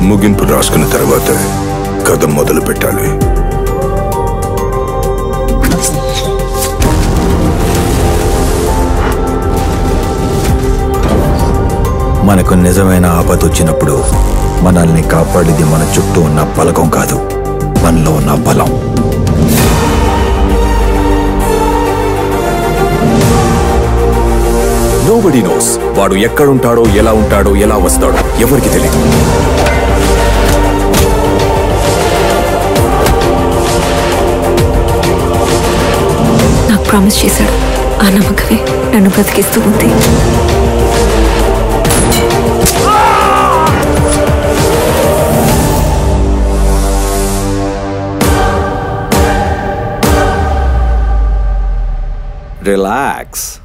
ముగింపు రాసుకున్న తర్వాత కథ మొదలు పెట్టాలి మనకు నిజమైన ఆపద వచ్చినప్పుడు మనల్ని కాపాడేది మన చుట్టూ ఉన్న పలకం కాదు మనలో ఉన్న బలం నోబడి నోస్ వాడు ఎక్కడుంటాడో ఎలా ఉంటాడో ఎలా వస్తాడో ఎవరికి తెలియదు నాకు ప్రామిస్ చేశాడు ఆ నమ్మకమే నన్ను బ్రతికిస్తూ ఉంది రిలాక్స్